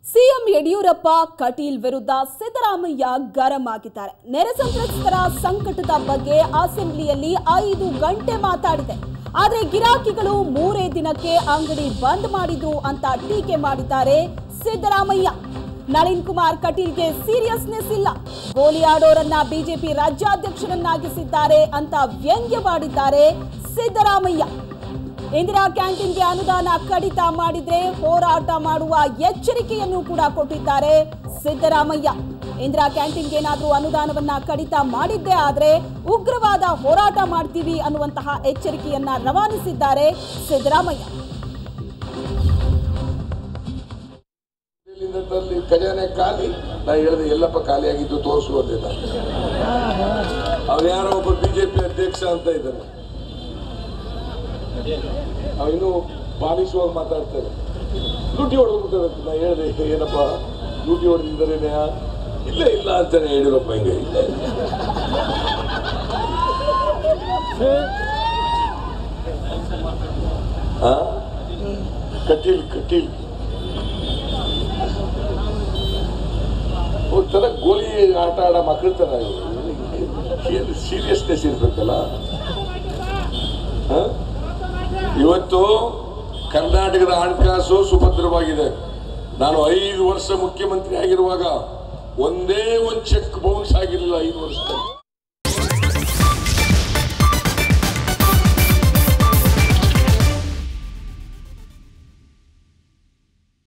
CM Yediyurappa Kateel ವಿರುದ್ಧ ಸಿದ್ದರಾಮಯ್ಯ ಗರಂ ಆಗಿದ್ದಾರೆ ನೆರೆ ಸಂತ್ರಸ್ತರ ಸಂಕಟದ ಬಗ್ಗೆ ಅಸೆಂಬ್ಲಿಯಲ್ಲಿ ಐದು ಗಂಟೆ ಮಾತಾಡಿದೆ ಆದ್ರೆ ಗಿರಾಕಿಗಳು ಮೂರೇ ದಿನಕ್ಕೆ ಅಂಗಡಿ ಬಂದ್ ಮಾಡಿದ್ರು ಅಂತ ಟೀಕೆ ಮಾಡಿದ್ದಾರೆ ಸಿದ್ದರಾಮಯ್ಯ ನಳಿನ್ ಕುಮಾರ್ ಕಟೀಲ್ಗೆ ಸೀರಿಯಸ್ನೆಸ್ ಇಲ್ಲ ಗೋಲಿ ಆಡೋರನ್ನ ಬಿಜೆಪಿ ರಾಜ್ಯಾಧ್ಯಕ್ಷರನ್ನಾಗಿಸಿದ್ದಾರೆ ಅಂತ ವ್ಯಂಗ್ಯವಾಡಿದ್ದಾರೆ ಸಿದ್ದರಾಮಯ್ಯ ಇಂದಿರಾ ಕ್ಯಾಂಟೀನ್ಗೆ ಅನುದಾನ ಕಡಿತ ಮಾಡಿದ್ರೆ ಹೋರಾಟ ಮಾಡುವ ಎಚ್ಚರಿಕೆಯನ್ನು ಕೂಡ ಕೊಟ್ಟಿದ್ದಾರೆ ಸಿದ್ದರಾಮಯ್ಯ ಇಂದಿರಾ ಕ್ಯಾಂಟೀನ್ಗೆ ಏನಾದರೂ ಅನುದಾನವನ್ನ ಕಡಿತ ಮಾಡಿದ್ದೇ ಆದ್ರೆ ಉಗ್ರವಾದ ಹೋರಾಟ ಮಾಡ್ತೀವಿ ಅನ್ನುವಂತಹ ಎಚ್ಚರಿಕೆಯನ್ನ ರವಾನಿಸಿದ್ದಾರೆ ಸಿದ್ದರಾಮಯ್ಯ ಇಲ್ಲಿಂದ ತಲ್ಲಿ ಖಜಾನೆ ಖಾಲಿ ನಾ ಹೇಳಿದೆ ಎಲ್ಲಪ್ಪ ಖಾಲಿ ಆಗಿದ್ದು ತೋರಿಸು ಅಂದಿದ್ದ ಅವ್ನು ಯಾರೋ ಒಬ್ಬ ಬಿಜೆಪಿ ಅಧ್ಯಕ್ಷ ಅಂತ ಇದ್ದಾನೆ ಅವ ಇನ್ನೂ ಬಾಲಿಸುವಾಗ ಮಾತಾಡ್ತಾರೆ ಲೂಟಿ ಹೊಡೆದ್ಬಿಡ್ತಾರೆ ನಾ ಹೇಳಿದೆ ಏನಪ್ಪ ಲೂಟಿ ಹೊಡೆದಿದ್ದಾರೇನೆ ಇಲ್ಲ ಇಲ್ಲ ಅಂತಾನೆ ಯಡಿಯೂರಪ್ಪ ಹಿಂಗೆ ಇಲ್ಲ ಹಾ ಕಟೀಲ್ ಕಟೀಲ್ ಒಂಥರ ಗೋಲಿ ಆಟ ಆಡೋ ಮಕ್ಕಳ ತರ ಏನು ಸೀರಿಯಸ್ನೆಸ್ ಇರ್ಬೇಕಲ್ಲ ಹ? ಇವತ್ತು ಕರ್ನಾಟಕದ ಹಣಕಾಸು ಸುಭದ್ರವಾಗಿದೆ ನಾನು ಐದು ವರ್ಷ ಮುಖ್ಯಮಂತ್ರಿ ಆಗಿರುವಾಗ ಒಂದೇ ಒಂದು ಚೆಕ್ ಬೌನ್ಸ್ ಆಗಿರಲಿಲ್ಲ ಐದು ವರ್ಷದಲ್ಲಿ